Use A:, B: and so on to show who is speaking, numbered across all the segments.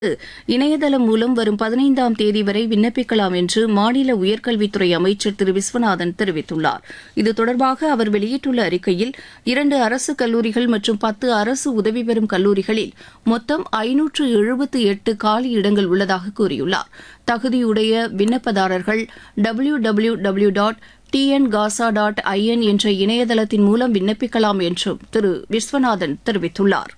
A: இணையதளம் மூலம் வரும் பதினைந்தாம் தேதி வரை விண்ணப்பிக்கலாம் என்று மாநில உயர்கல்வித்துறை அமைச்சர் திரு விஸ்வநாதன் தெரிவித்துள்ளார் இது தொடர்பாக அவர் வெளியிட்டுள்ள அறிக்கையில் இரண்டு அரசு கல்லூரிகள் மற்றும் பத்து அரசு உதவி பெறும் கல்லூரிகளில் மொத்தம் ஐநூற்று எழுபத்து எட்டு காலி இடங்கள் உள்ளதாக கூறியுள்ளார் தகுதியுடைய விண்ணப்பதாரர்கள் W W W dot TN காசா டாட் ஐஎன் என்ற இணையதளத்தின் மூலம் விண்ணப்பிக்கலாம் என்றும் திரு விஸ்வநாதன் தெரிவித்துள்ளார்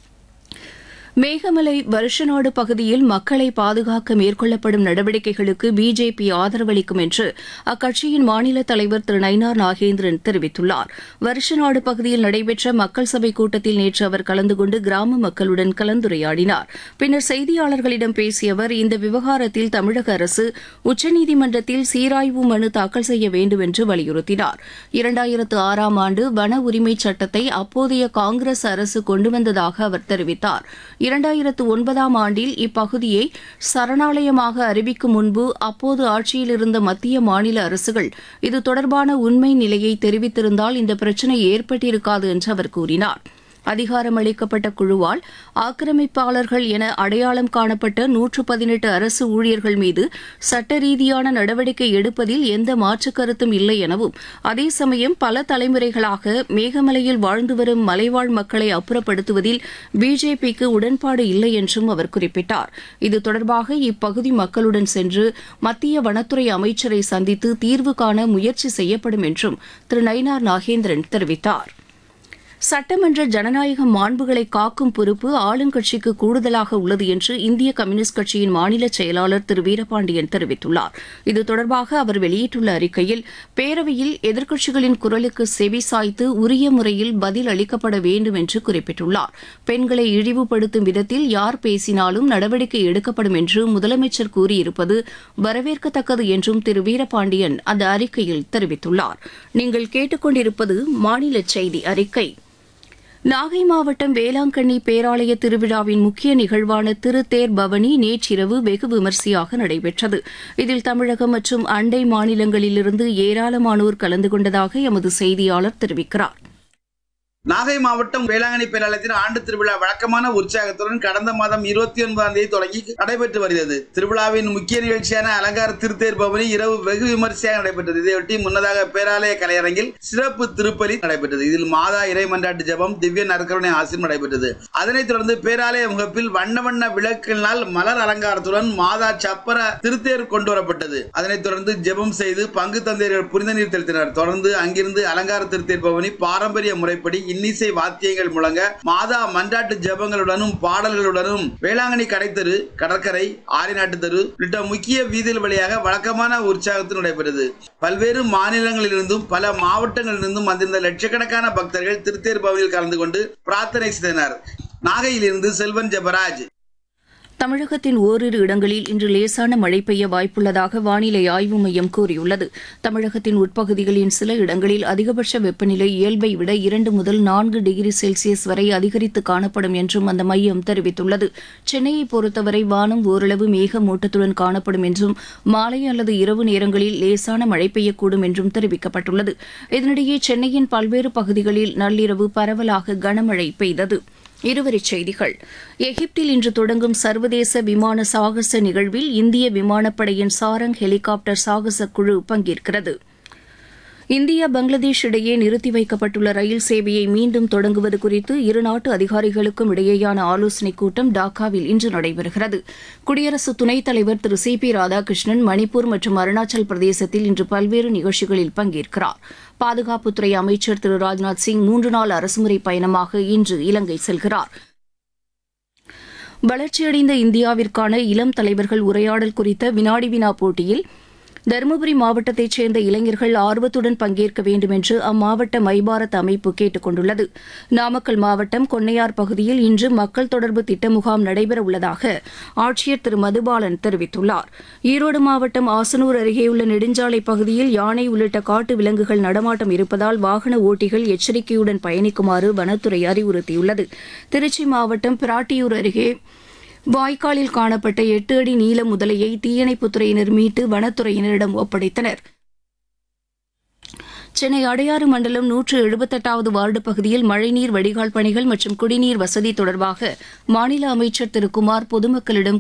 A: மேகமலை வருஷநாடு பகுதியில் மக்களை பாதுகாக்க மேற்கொள்ளப்படும் நடவடிக்கைகளுக்கு பிஜேபி ஆதரவளிக்கும் என்று அக்கட்சியின் மாநில தலைவர் திரு நயினார் நாகேந்திரன் தெரிவித்துள்ளார் வருஷநாடு பகுதியில் நடைபெற்ற மக்கள் சபை கூட்டத்தில் நேற்று அவர் கலந்து கொண்டு கிராம மக்களுடன் கலந்துரையாடினார் பின்னர் செய்தியாளர்களிடம் பேசிய அவர் இந்த விவகாரத்தில் தமிழக அரசு உச்சநீதிமன்றத்தில் சீராய்வு மனு தாக்கல் செய்ய வேண்டும் என்று வலியுறுத்தினார் இரண்டாயிரத்து ஆறாம் ஆண்டு வன உரிமைச் சட்டத்தை அப்போதைய காங்கிரஸ் அரசு கொண்டு வந்ததாக அவர் தெரிவித்தார் இரண்டாயிரத்து ஒன்பதாம் ஆண்டில் இப்பகுதியை சரணாலயமாக அறிவிக்கும் முன்பு அப்போது ஆட்சியில் இருந்த மத்திய மாநில அரசுகள் இது தொடர்பான உண்மை நிலையை தெரிவித்திருந்தால் இந்த பிரச்சினை ஏற்பட்டிருக்காது என்று அவர் கூறினார் அதிகாரமளிக்கப்பட்ட குழுவால் ஆக்கிரமிப்பாளர்கள் என அடையாளம் காணப்பட்ட நூற்று பதினெட்டு அரசு ஊழியர்கள் மீது சட்ட ரீதியான நடவடிக்கை எடுப்பதில் எந்த மாற்றுக் கருத்தும் இல்லை எனவும் அதே சமயம் பல தலைமுறைகளாக மேகமலையில் வாழ்ந்து வரும் மலைவாழ் மக்களை அப்புறப்படுத்துவதில் பிஜேபிக்கு உடன்பாடு இல்லை என்றும் அவர் குறிப்பிட்டார் இது தொடர்பாக இப்பகுதி மக்களுடன் சென்று மத்திய வனத்துறை அமைச்சரை சந்தித்து தீர்வு காண முயற்சி செய்யப்படும் என்றும் திரு நயினார் நாகேந்திரன் தெரிவித்தார் சட்டமன்ற ஜனநாயக மாண்புகளை காக்கும் பொறுப்பு ஆளுங்கட்சிக்கு கூடுதலாக உள்ளது என்று இந்திய கம்யூனிஸ்ட் கட்சியின் மாநில செயலாளர் திரு வீரபாண்டியன் தெரிவித்துள்ளார் இது தொடர்பாக அவர் வெளியிட்டுள்ள அறிக்கையில் பேரவையில் எதிர்க்கட்சிகளின் குரலுக்கு செவி சாய்த்து உரிய முறையில் பதில் அளிக்கப்பட வேண்டும் என்று குறிப்பிட்டுள்ளார் பெண்களை இழிவுபடுத்தும் விதத்தில் யார் பேசினாலும் நடவடிக்கை எடுக்கப்படும் என்று முதலமைச்சர் கூறியிருப்பது வரவேற்கத்தக்கது என்றும் திரு வீரபாண்டியன் அந்த அறிக்கையில் தெரிவித்துள்ளார் நீங்கள் கேட்டுக்கொண்டிருப்பது மாநில செய்தி அறிக்கை நாகை மாவட்டம் வேளாங்கண்ணி பேராலய திருவிழாவின் முக்கிய நிகழ்வான திருத்தேர் பவனி நேற்றிரவு வெகு விமரிசையாக நடைபெற்றது இதில் தமிழகம் மற்றும் அண்டை மாநிலங்களிலிருந்து ஏராளமானோர் கலந்து கொண்டதாக எமது செய்தியாளர் தெரிவிக்கிறார்
B: நாகை மாவட்டம் வேளாங்கண்ணி பேராலயத்தின் ஆண்டு திருவிழா வழக்கமான உற்சாகத்துடன் கடந்த மாதம் இருபத்தி ஒன்பதாம் தேதி தொடங்கி நடைபெற்று வருகிறது திருவிழாவின் முக்கிய நிகழ்ச்சியான அலங்கார திருத்தேர் பவனி இரவு வெகு விமரிசையாக நடைபெற்றது இதையொட்டி முன்னதாக பேராலய கலையரங்கில் சிறப்பு திருப்பலி நடைபெற்றது இதில் மாதா இறைமன்றாட்டு ஜபம் திவ்ய நற்கருணை ஆசிரியம் நடைபெற்றது அதனைத் தொடர்ந்து பேராலய முகப்பில் வண்ண வண்ண விளக்கினால் மலர் அலங்காரத்துடன் மாதா சப்பர திருத்தேர் கொண்டு வரப்பட்டது அதனைத் தொடர்ந்து ஜெபம் செய்து பங்கு தந்தையர்கள் புனித நீர் தெளித்தனர் தொடர்ந்து அங்கிருந்து அலங்கார திருத்தேர் பவனி பாரம்பரிய முறைப்படி இன்னிசை வாத்தியங்கள் முழங்க மாதா மன்றாட்டு ஜபங்களுடனும் பாடல்களுடனும் வேளாங்கண்ணி கடைத்தெரு கடற்கரை ஆரிநாட்டு தெரு உள்ளிட்ட முக்கிய வீதிகள் வழியாக வழக்கமான உற்சாகத்தில் நடைபெற்றது பல்வேறு மாநிலங்களிலிருந்தும் பல மாவட்டங்களிலிருந்தும் வந்திருந்த லட்சக்கணக்கான பக்தர்கள் திருத்தேர் பவனியில் கலந்து கொண்டு பிரார்த்தனை செய்தனர் நாகையிலிருந்து செல்வன் ஜெபராஜ்
A: தமிழகத்தின் ஓரிரு இடங்களில் இன்று லேசான மழை பெய்ய வாய்ப்புள்ளதாக வானிலை ஆய்வு மையம் கூறியுள்ளது தமிழகத்தின் உட்பகுதிகளின் சில இடங்களில் அதிகபட்ச வெப்பநிலை இயல்பை விட இரண்டு முதல் நான்கு டிகிரி செல்சியஸ் வரை அதிகரித்து காணப்படும் என்றும் அந்த மையம் தெரிவித்துள்ளது சென்னையை பொறுத்தவரை வானம் ஓரளவு மேகமூட்டத்துடன் காணப்படும் என்றும் மாலை அல்லது இரவு நேரங்களில் லேசான மழை பெய்யக்கூடும் என்றும் தெரிவிக்கப்பட்டுள்ளது இதனிடையே சென்னையின் பல்வேறு பகுதிகளில் நள்ளிரவு பரவலாக கனமழை பெய்தது இருவரிச் செய்திகள் எகிப்தில் இன்று தொடங்கும் சர்வதேச விமான சாகச நிகழ்வில் இந்திய விமானப்படையின் சாரங் ஹெலிகாப்டர் சாகச குழு பங்கேற்கிறது இந்தியா பங்களாதேஷ் இடையே நிறுத்தி வைக்கப்பட்டுள்ள ரயில் சேவையை மீண்டும் தொடங்குவது குறித்து இருநாட்டு அதிகாரிகளுக்கும் இடையேயான ஆலோசனைக் கூட்டம் டாக்காவில் இன்று நடைபெறுகிறது குடியரசு துணைத் தலைவர் திரு சி பி ராதாகிருஷ்ணன் மணிப்பூர் மற்றும் அருணாச்சல் பிரதேசத்தில் இன்று பல்வேறு நிகழ்ச்சிகளில் பங்கேற்கிறார் பாதுகாப்புத்துறை அமைச்சர் திரு ராஜ்நாத் சிங் மூன்று நாள் அரசுமுறை பயணமாக இன்று இலங்கை செல்கிறார் வளர்ச்சியடைந்த இந்தியாவிற்கான இளம் தலைவர்கள் உரையாடல் குறித்த வினாடி வினா போட்டியில் தருமபுரி மாவட்டத்தைச் சேர்ந்த இளைஞர்கள் ஆர்வத்துடன் பங்கேற்க வேண்டும் என்று அம்மாவட்ட மைபாரத் அமைப்பு கேட்டுக் கொண்டுள்ளது நாமக்கல் மாவட்டம் கொன்னையார் பகுதியில் இன்று மக்கள் தொடர்பு திட்ட முகாம் நடைபெற உள்ளதாக ஆட்சியர் திரு மதுபாலன் தெரிவித்துள்ளார் ஈரோடு மாவட்டம் ஆசனூர் அருகேயுள்ள நெடுஞ்சாலை பகுதியில் யானை உள்ளிட்ட காட்டு விலங்குகள் நடமாட்டம் இருப்பதால் வாகன ஓட்டிகள் எச்சரிக்கையுடன் பயணிக்குமாறு வனத்துறை அறிவுறுத்தியுள்ளது திருச்சி மாவட்டம் பிராட்டியூர் அருகே வாய்க்காலில் காணப்பட்ட எட்டு அடி நீள முதலையை தீயணைப்புத்துறையினர் மீட்டு வனத்துறையினரிடம் ஒப்படைத்தனர் சென்னை அடையாறு மண்டலம் நூற்று எழுபத்தெட்டாவது வார்டு பகுதியில் மழைநீர் வடிகால் பணிகள் மற்றும் குடிநீர் வசதி தொடர்பாக மாநில அமைச்சர் திரு குமார் பொதுமக்களிடம்